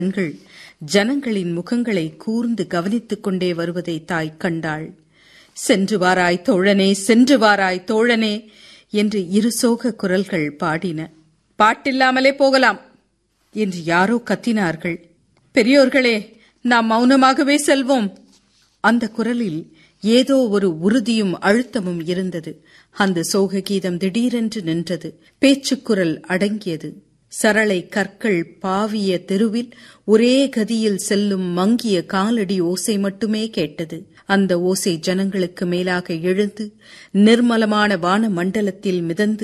கண்கள் ஜனங்களின் முகங்களை கூர்ந்து கவனித்துக் கொண்டே வருவதை தாய் கண்டாள் சென்று வாராய் தோழனே சென்று வாராய் தோழனே என்று இரு சோக குரல்கள் பாடின பாட்டில்லாமலே போகலாம் என்று யாரோ கத்தினார்கள் பெரியோர்களே நாம் மௌனமாகவே செல்வோம் அந்த குரலில் ஏதோ ஒரு உறுதியும் அழுத்தமும் இருந்தது அந்த சோக கீதம் திடீரென்று நின்றது பேச்சுக்குரல் அடங்கியது சரளை கற்கள் பாவிய தெருவில் ஒரே கதியில் செல்லும் மங்கிய காலடி ஓசை மட்டுமே கேட்டது அந்த ஓசை ஜனங்களுக்கு மேலாக எழுந்து நிர்மலமான வான மண்டலத்தில் மிதந்து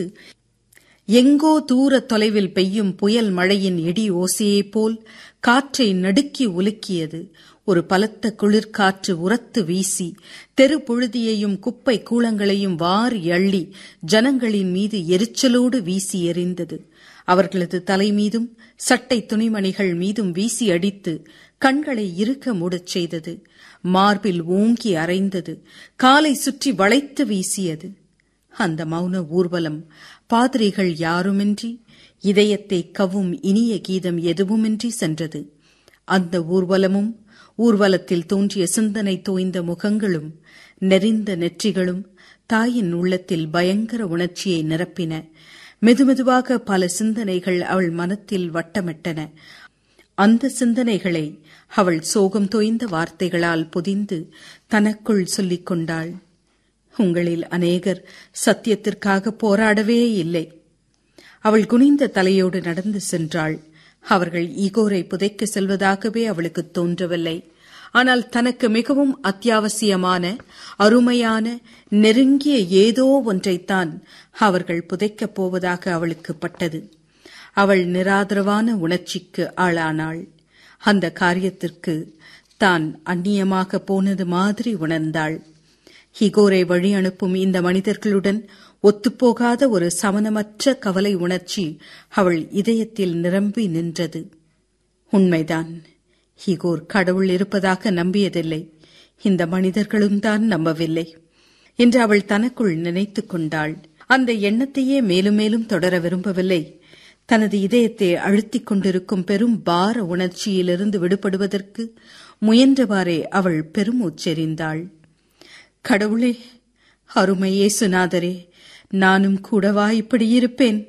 எங்கோ தூர தொலைவில் பெய்யும் புயல் மழையின் இடி ஓசையைப் போல் காற்றை நடுக்கி உலுக்கியது ஒரு பலத்த குளிர்காற்று உரத்து வீசி தெரு புழுதியையும் குப்பை கூளங்களையும் வாரி அள்ளி ஜனங்களின் மீது எரிச்சலோடு வீசி எறிந்தது அவர்களது தலை மீதும் சட்டை துணிமணிகள் மீதும் வீசி அடித்து கண்களை இருக்க மூடச் செய்தது மார்பில் ஓங்கி அரைந்தது காலை சுற்றி வளைத்து வீசியது அந்த மௌன ஊர்வலம் பாதிரிகள் யாருமின்றி இதயத்தை கவும் இனிய கீதம் எதுவுமின்றி சென்றது அந்த ஊர்வலமும் ஊர்வலத்தில் தோன்றிய சிந்தனை தோய்ந்த முகங்களும் நெறிந்த நெற்றிகளும் தாயின் உள்ளத்தில் பயங்கர உணர்ச்சியை நிரப்பின மெதுமெதுவாக பல சிந்தனைகள் அவள் மனத்தில் வட்டமிட்டன அந்த சிந்தனைகளை அவள் சோகம் தோய்ந்த வார்த்தைகளால் பொதிந்து தனக்குள் சொல்லிக் கொண்டாள் உங்களில் அநேகர் சத்தியத்திற்காக போராடவே இல்லை அவள் குனிந்த தலையோடு நடந்து சென்றாள் அவர்கள் ஈகோரை புதைக்க செல்வதாகவே அவளுக்கு தோன்றவில்லை ஆனால் தனக்கு மிகவும் அத்தியாவசியமான அருமையான நெருங்கிய ஏதோ ஒன்றைத்தான் அவர்கள் புதைக்கப் போவதாக அவளுக்கு பட்டது அவள் நிராதரவான உணர்ச்சிக்கு ஆளானாள் அந்த காரியத்திற்கு தான் அந்நியமாக போனது மாதிரி உணர்ந்தாள் ஹிகோரை வழி அனுப்பும் இந்த மனிதர்களுடன் ஒத்துப்போகாத ஒரு சமனமற்ற கவலை உணர்ச்சி அவள் இதயத்தில் நிரம்பி நின்றது உண்மைதான் ஹிகோர் கடவுள் இருப்பதாக நம்பியதில்லை இந்த மனிதர்களும் தான் நம்பவில்லை என்று அவள் தனக்குள் நினைத்துக் கொண்டாள் அந்த எண்ணத்தையே மேலும் மேலும் தொடர விரும்பவில்லை தனது இதயத்தை அழுத்திக் கொண்டிருக்கும் பெரும் பார உணர்ச்சியிலிருந்து விடுபடுவதற்கு முயன்றவாறே அவள் பெருமூச்செறிந்தாள் கடவுளே அருமையே சுனாதரே நானும் கூடவா இப்படி இருப்பேன்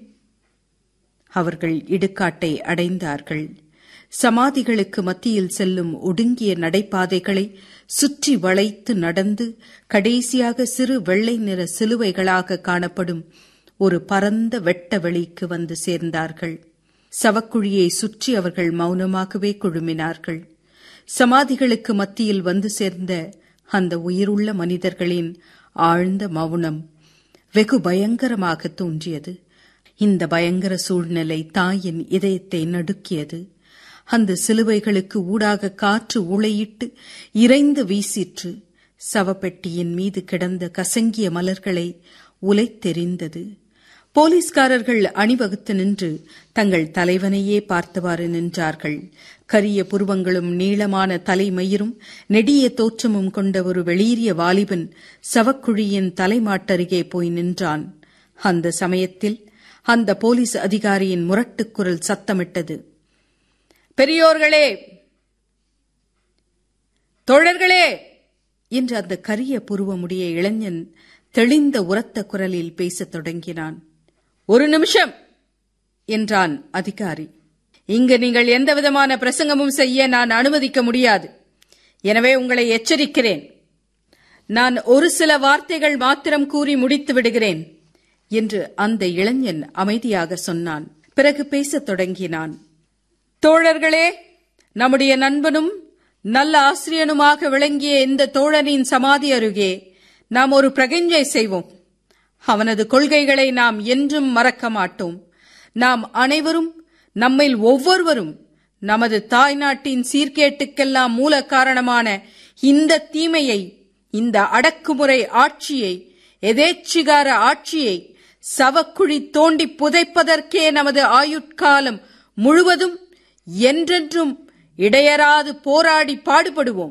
அவர்கள் இடுகாட்டை அடைந்தார்கள் சமாதிகளுக்கு மத்தியில் செல்லும் ஒடுங்கிய நடைபாதைகளை சுற்றி வளைத்து நடந்து கடைசியாக சிறு வெள்ளை நிற சிலுவைகளாக காணப்படும் ஒரு பரந்த வெட்ட வெளிக்கு வந்து சேர்ந்தார்கள் சவக்குழியை சுற்றி அவர்கள் மௌனமாகவே குழுமினார்கள் சமாதிகளுக்கு மத்தியில் வந்து சேர்ந்த அந்த உயிருள்ள மனிதர்களின் ஆழ்ந்த மௌனம் வெகு பயங்கரமாக தோன்றியது இந்த பயங்கர சூழ்நிலை தாயின் இதயத்தை நடுக்கியது அந்த சிலுவைகளுக்கு ஊடாக காற்று உளையிட்டு இறைந்து வீசிற்று சவப்பெட்டியின் மீது கிடந்த கசங்கிய மலர்களை உலைத்தெறிந்தது போலீஸ்காரர்கள் அணிவகுத்து நின்று தங்கள் தலைவனையே பார்த்தவாறு நின்றார்கள் கரிய புருவங்களும் நீளமான தலைமயிரும் நெடிய தோற்றமும் கொண்ட ஒரு வெளியேறிய வாலிபன் சவக்குழியின் தலைமாட்டருகே போய் நின்றான் அந்த சமயத்தில் அந்த போலீஸ் அதிகாரியின் முரட்டுக்குரல் சத்தமிட்டது பெரியோர்களே தோழர்களே என்று அந்த கரிய புருவமுடைய இளைஞன் தெளிந்த உரத்த குரலில் பேசத் தொடங்கினான் ஒரு நிமிஷம் என்றான் அதிகாரி இங்கு நீங்கள் எந்தவிதமான பிரசங்கமும் செய்ய நான் அனுமதிக்க முடியாது எனவே உங்களை எச்சரிக்கிறேன் நான் ஒரு சில வார்த்தைகள் மாத்திரம் கூறி முடித்து விடுகிறேன் என்று அந்த இளைஞன் அமைதியாக சொன்னான் பிறகு பேசத் தொடங்கினான் தோழர்களே நம்முடைய நண்பனும் நல்ல ஆசிரியனுமாக விளங்கிய இந்த தோழனின் சமாதி அருகே நாம் ஒரு பிரகிஞ்சை செய்வோம் அவனது கொள்கைகளை நாம் என்றும் மறக்க மாட்டோம் நாம் அனைவரும் நம்மில் ஒவ்வொருவரும் நமது தாய்நாட்டின் சீர்கேட்டுக்கெல்லாம் மூல காரணமான இந்த தீமையை இந்த அடக்குமுறை ஆட்சியை எதேச்சிகார ஆட்சியை சவக்குழி தோண்டி புதைப்பதற்கே நமது ஆயுட்காலம் முழுவதும் என்றென்றும் இடையராது போராடி பாடுபடுவோம்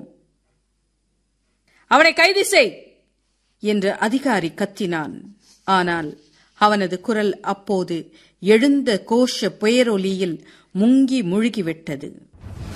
அவனை கைது செய் என்று அதிகாரி கத்தினான் ஆனால் அவனது குரல் அப்போது எழுந்த கோஷ புயரொலியில் முங்கி முழுகிவிட்டது